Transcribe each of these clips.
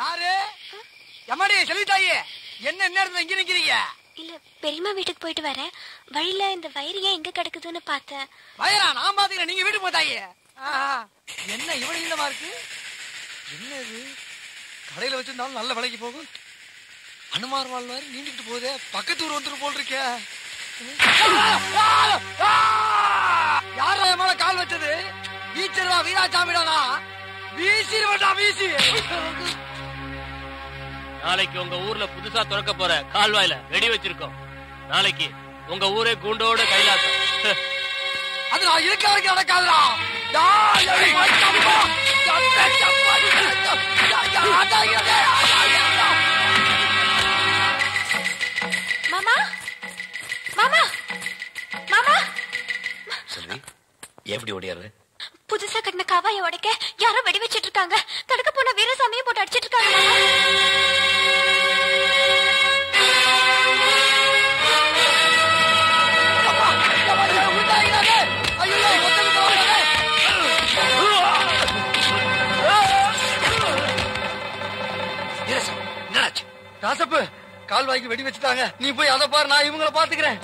யாரு எம்மாடி செல்வித்தாயி என்ன நேரத்துல இங்க நிக்கிறீங்க இல்ல பெரியம்மா வீட்டுக்கு போயிட்டு வரேன் வழியில இந்த வயிறு ஏன் எங்க கிடக்குதுன்னு பார்த்தேன் வயரா நான் பாத்துக்கிறேன் நீங்க வீட்டுக்கு போதாயே என்ன இவ்வளவு இல்லமா இருக்கு என்ன இது கடையில வச்சிருந்தாலும் நல்ல விலைக்கு போகும் அனுமார் வாழ் மாதிரி நீண்டுகிட்டு போகுதே பக்கத்து ஊர் வந்துட்டு போல் இருக்கே யாரா என் மேல கால் வச்சது வீச்சர்வா வீராசாமிடானா வீசிடுவா வீசி நாளைக்கு உங்க ஊர்ல புதுசா திறக்க போற கால்வாயில வெடி வச்சிருக்கோம் நாளைக்கு உங்க ஊரே கூண்டோட கைலாசம் அது நான் இருக்க வரைக்கும் நடக்காதுடா டேய், ஏய், மச்சாப்பா. சப்பே, சப்பா. யா, யா, அதாகிறதே, அதாகிறதே. மாமா மாமா மாமா செல்வி எப்படி ஓடியாரு புதுசா கட்டின காவாய உடைக்க யாரோ வெடி வச்சிட்டு இருக்காங்க தடுக்க போன வீரசாமியை போட்டு அடிச்சிட்டு இருக்காங்க மாமா அப்பா, அப்பா, ஐயோ, உண்டாகிறதே. ஐயோ, ஒத்துக்கிட்டு போகிறதே. என்னாச்சு ராசப்பு கால்வாய்க்கு வெடி வச்சுட்டாங்க நீ போய் அதை பாரு நான் இவங்கள பாத்துக்கிறேன்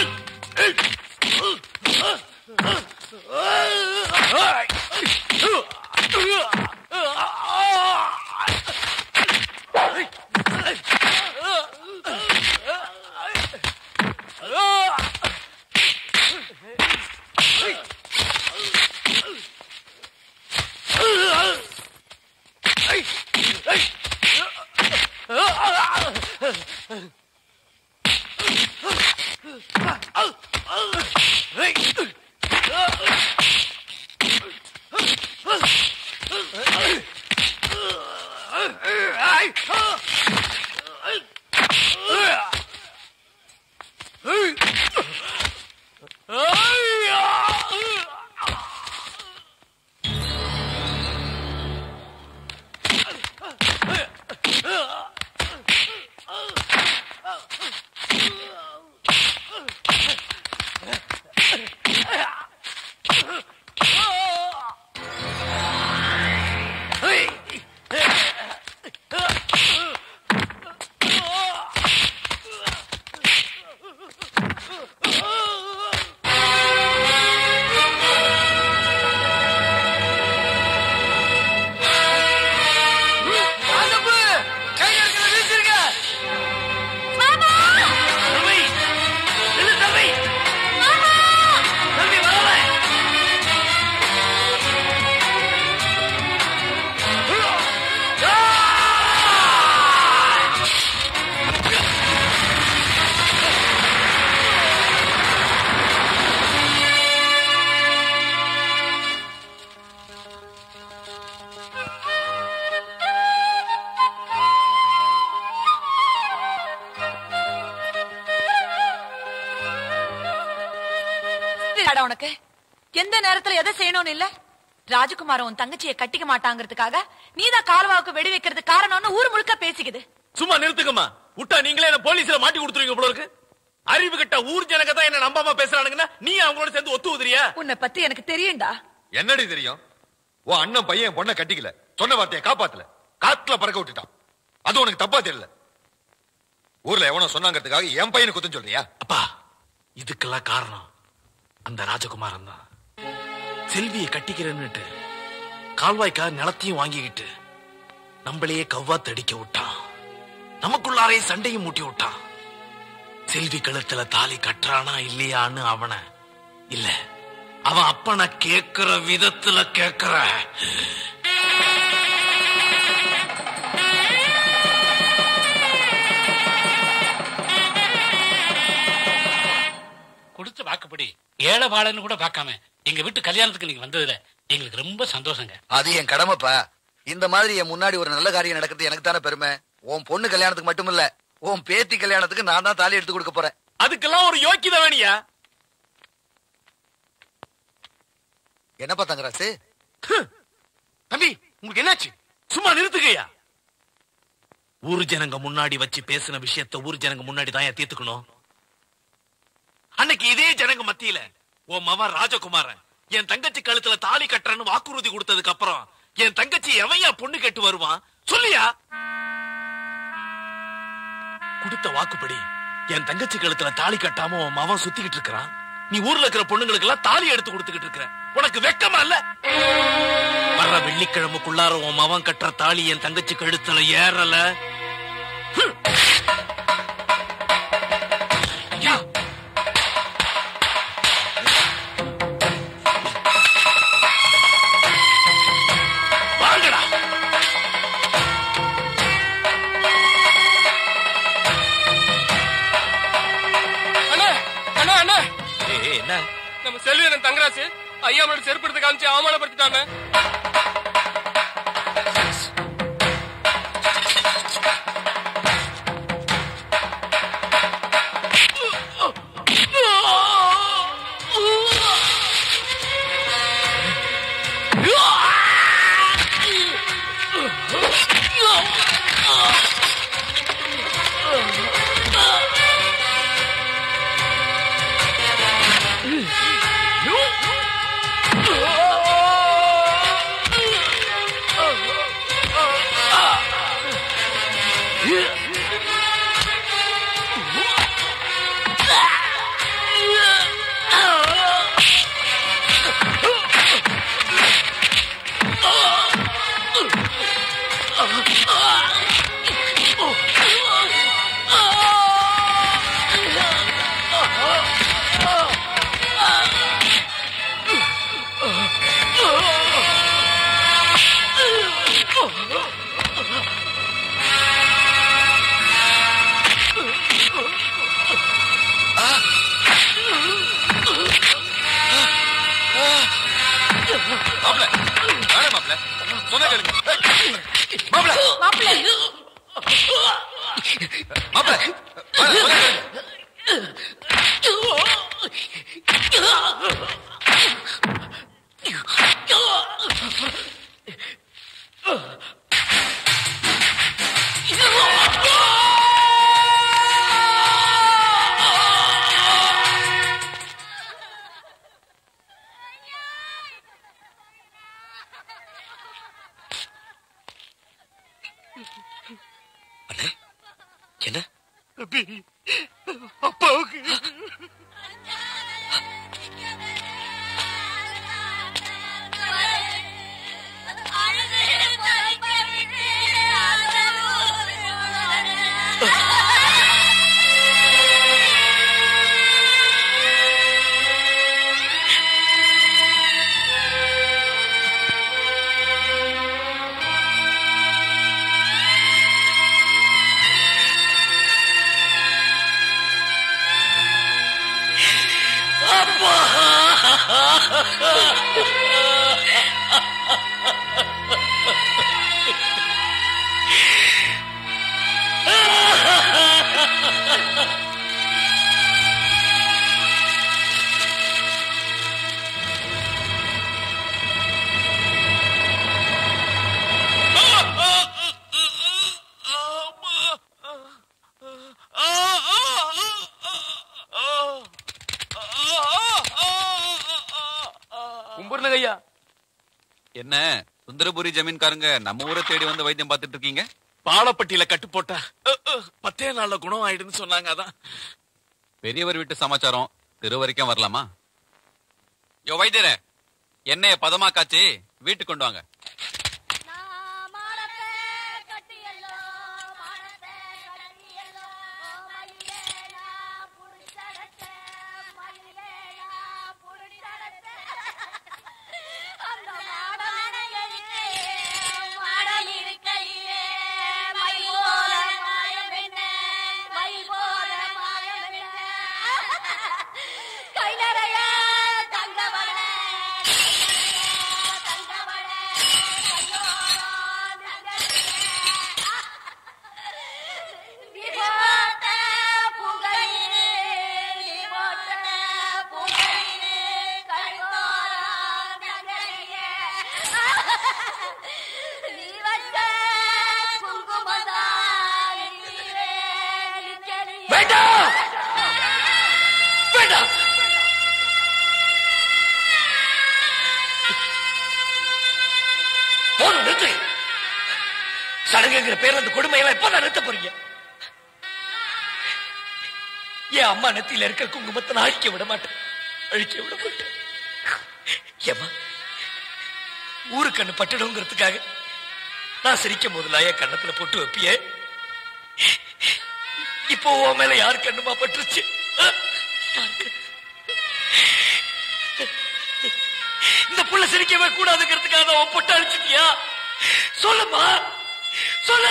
ராசப்பு கையில இருக்கிறத வீசிருங்க செல்வி நில்லு செல்வி செல்வி வரல இல்லடா உனக்கு எந்த நேரத்துல எதை செய்யணும்னு இல்ல ராஜகுமார் உன் தங்கச்சியை கட்டிக்க மாட்டாங்கிறதுக்காக நீதான் கால்வாவுக்கு வெடி வைக்கிறது காரணம்னு ஊர் முழுக்க பேசிக்குது சும்மா நிறுத்துக்கம்மா விட்டா நீங்களே என்ன போலீஸ்ல மாட்டி கொடுத்துருவீங்க போல இருக்கு அறிவு கிட்ட ஊர் ஜனங்க தான் என்ன நம்பாம பேசுறானுங்கன்னா நீ அவங்களோட சேர்ந்து ஒத்து உதிரியா உன்னை பத்தி எனக்கு தெரியும்டா என்னடி தெரியும் உன் அண்ணன் பையன் பொண்ணை கட்டிக்கல சொன்ன வார்த்தையை காப்பாத்தல காத்துல பறக்க விட்டுட்டான் அது உனக்கு தப்பா தெரியல ஊர்ல எவனோ சொன்னாங்கிறதுக்காக என் பையனை குத்தம் சொல்றியா அப்பா இதுக்கெல்லாம் காரணம் அந்த ராஜகுமாரன் தான் செல்வியை கட்டிக்கிறேன்னுட்டு கால்வாய்க்கா நிலத்தையும் வாங்கிக்கிட்டு நம்மளையே கவ்வா தடிக்க விட்டான் நமக்குள்ளாரே சண்டையும் மூட்டி விட்டான் செல்வி கழுத்துல தாலி கட்டுறானா இல்லையான்னு அவனை இல்ல அவன் அப்பனை கேக்குற விதத்துல கேக்குற கொடுத்த வாக்குப்படி ஏழை வாழன்னு கூட பார்க்காம எங்க வீட்டு கல்யாணத்துக்கு நீங்க வந்ததுல எங்களுக்கு ரொம்ப சந்தோஷங்க அது என் கடமைப்பா இந்த மாதிரி என் முன்னாடி ஒரு நல்ல காரியம் நடக்கிறது எனக்கு தானே பெருமை உன் பொண்ணு கல்யாணத்துக்கு மட்டும் இல்ல உன் பேத்தி கல்யாணத்துக்கு நான் தான் தாலி எடுத்து கொடுக்க போறேன் அதுக்கெல்லாம் ஒரு யோக்கியதை வேணியா என்னப்பா தங்கராசு தம்பி உங்களுக்கு என்னாச்சு சும்மா நிறுத்துக்கையா ஊர் ஜனங்க முன்னாடி வச்சு பேசின விஷயத்த ஊர் ஜனங்க முன்னாடி தான் ஏன் தீர்த்துக்கணும் அன்னைக்கு இதே ஜனங்க மத்தியில உன் மவன் ராஜகுமாரன் என் தங்கச்சி கழுத்துல தாலி கட்டுறன்னு வாக்குறுதி கொடுத்ததுக்கு அப்புறம் என் தங்கச்சி எவையா பொண்ணு கேட்டு வருவான் சொல்லியா கொடுத்த வாக்குப்படி என் தங்கச்சி கழுத்துல தாலி கட்டாம உன் மவன் சுத்திக்கிட்டு இருக்கிறான் நீ ஊர்ல இருக்கிற பொண்ணுங்களுக்கு எல்லாம் தாலி எடுத்து கொடுத்துக்கிட்டு இருக்கிற உனக்கு வெக்கமா இல்ல வர்ற வெள்ளிக்கிழமைக்குள்ளார உன் மவன் கட்டுற தாலி என் தங்கச்சி கழுத்துல ஏறல ஹம். ஐயா. வாங்கடா அண்ணா அண்ணா அண்ணா ஏய், ஏய், என்ன நம்ம செல்வீரன் தங்கராசு ஐயாமோட செருப்படுத்து காமிச்சு அவமானப்படுத்திட்டாங்க மாப்ள வேணாம் மாப்ள சொன்ன கேளுங்க ஏய், மாப்ள மாப்பிள்ளை மாப்ள வேணாம், சொன்னா கேளுங்க. என்ன அப்பாவுக்கு கும்பிடுங்க ஐயா என்ன சுந்தரபுரி ஜமீன்காரங்க நம்ம ஊரை தேடி வந்து வைத்தியம் பார்த்துட்டு இருக்கீங்க பாலப்பட்டியில கட்டு போட்டா அஹ், அஹ், பத்தே நாள்ல குணம் ஆயிடுன்னு சொன்னாங்க அதான் பெரியவர் வீட்டு சமாச்சாரம் தெரு வரைக்கும் வரலாமா யோ வைத்தியரே எண்ணெய பதமா காய்ச்சி வீட்டுக்கு கொண்டு வாங்க கை நிறைய தங்க வேண்டாம் வேண்டாம் போதும் நிறுத்து சடங்குங்கிற பேர்ல இந்த கொடுமையெல்லாம் எப்ப நிறுத்த போறீங்க என் அம்மா நெத்தியில இருக்கிற குங்குமத்தை நான் அழிக்க விட மாட்டேன் அழிக்க விட மாட்டேன் ஏம்மா ஊரு கண்ணு பட்டுடுங்கிறதுக்காக நான் சிரிக்கும் போதுலாம் என் கண்ணத்துல போட்டு வைப்பியே இப்போ உன் மேல யார் கண்ணுமா பட்டுருச்சு ஆ? யாருக்கு? இந்த புள்ள சிரிக்கவே கூடாதுங்கிறதுக்காக தான் உன் பொட்டு அழிச்சிட்டியா சொல்லுமா சொல்லு